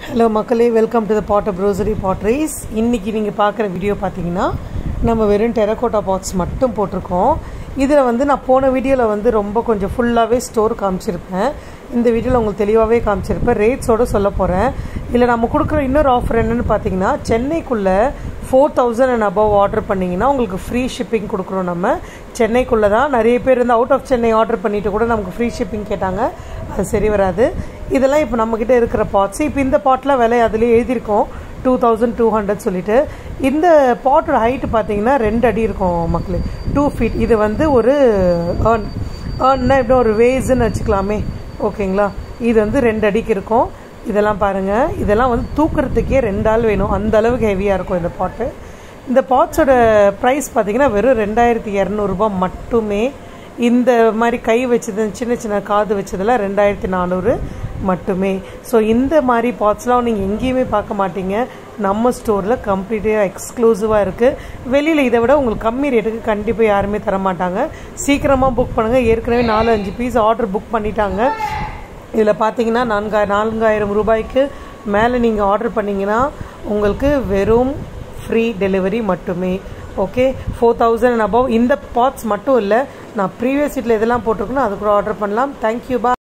hello மக்களே welcome to the பாட் ப்ரோசரி பாட்ரீஸ் இன்றைக்கி நீங்கள் பார்க்குற வீடியோ பார்த்தீங்கன்னா நம்ம வெறும் டெரகோட்டா பாட்ஸ் மட்டும் போட்டிருக்கோம் இதில் வந்து நான் போன வீடியோவில் வந்து ரொம்ப கொஞ்சம் ஃபுல்லாகவே ஸ்டோர் காமிச்சிருப்பேன் இந்த வீடியோவில் உங்களுக்கு தெளிவாகவே காமிச்சிருப்பேன் ரேட்ஸோடு சொல்ல போகிறேன் இதில் நம்ம கொடுக்குற இன்னொரு ஆஃபர் என்னென்னு பார்த்தீங்கன்னா சென்னைக்குள்ளே four thousand and above order பண்ணிங்கன்னா உங்களுக்கு ஃப்ரீ ஷிப்பிங் கொடுக்குறோம் நம்ம சென்னைக்குள்ளே தான் நிறைய பேர் வந்து அவுட் ஆஃப் சென்னை ஆர்டர் பண்ணிவிட்டு கூட நமக்கு ஃப்ரீ ஷிப்பிங் கேட்டாங்க அது சரி வராது இதெல்லாம் இப்போ நம்மக்கிட்ட இருக்கிற பாட்ஸ் இப்போ இந்த பாட்டில் விலை அதுலேயே எழுதியிருக்கோம் டூ தௌசண்ட் டூ ஹண்ட்ரட் சொல்லிட்டு இந்த பாட்டோட ஹைட்டு பார்த்தீங்கன்னா ரெண்டு அடி இருக்கும் மக்களே டூ ஃபீட் இது வந்து ஒரு ஏர்ன் ஏர்ன்னா எப்படி ஒரு வேஸ்ன்னு வச்சுக்கலாமே ஓகேங்களா இது வந்து ரெண்டு அடிக்கு இருக்கும் இதெல்லாம் பாருங்கள் இதெல்லாம் வந்து தூக்குறதுக்கே ரெண்டு ஆள் வேணும் அந்த அளவுக்கு ஹெவியாக இருக்கும் இந்த பாட்டு இந்த பாட்ஸோட ப்ரைஸ் பார்த்தீங்கன்னா வெறும் ரெண்டாயிரத்தி இரநூறுபா மட்டுமே இந்த மாதிரி கை வச்சது சின்ன சின்ன காது வச்சதெல்லாம் ரெண்டாயிரத்தி நானூறு மட்டுமே ஸோ இந்த மாதிரி பாட்ஸ்லாம் நீங்கள் எங்கேயுமே பார்க்க மாட்டீங்க நம்ம ஸ்டோரில் கம்ப்ளீட்டாக எக்ஸ்க்ளூசிவாக இருக்குது வெளியில் இதை விட உங்களுக்கு கம்மி ரேட்டுக்கு கண்டிப்பாக யாருமே தர மாட்டாங்க சீக்கிரமாக புக் பண்ணுங்கள் ஏற்கனவே நாலு அஞ்சு பீஸ் ஆர்டர் புக் பண்ணிட்டாங்க இதில் பார்த்தீங்கன்னா நான்கா நான்காயிரம் ரூபாய்க்கு மேலே நீங்கள் ஆர்டர் பண்ணிங்கன்னா உங்களுக்கு வெறும் ஃப்ரீ டெலிவரி மட்டுமே okay four thousand and above இந்த பாட்ஸ் மட்டும் இல்லை நான் ப்ரீவியஸ் சீட்டில் எதெல்லாம் போட்டிருக்கணும் அது கூட ஆர்டர் பண்ணலாம் தேங்க்யூ பா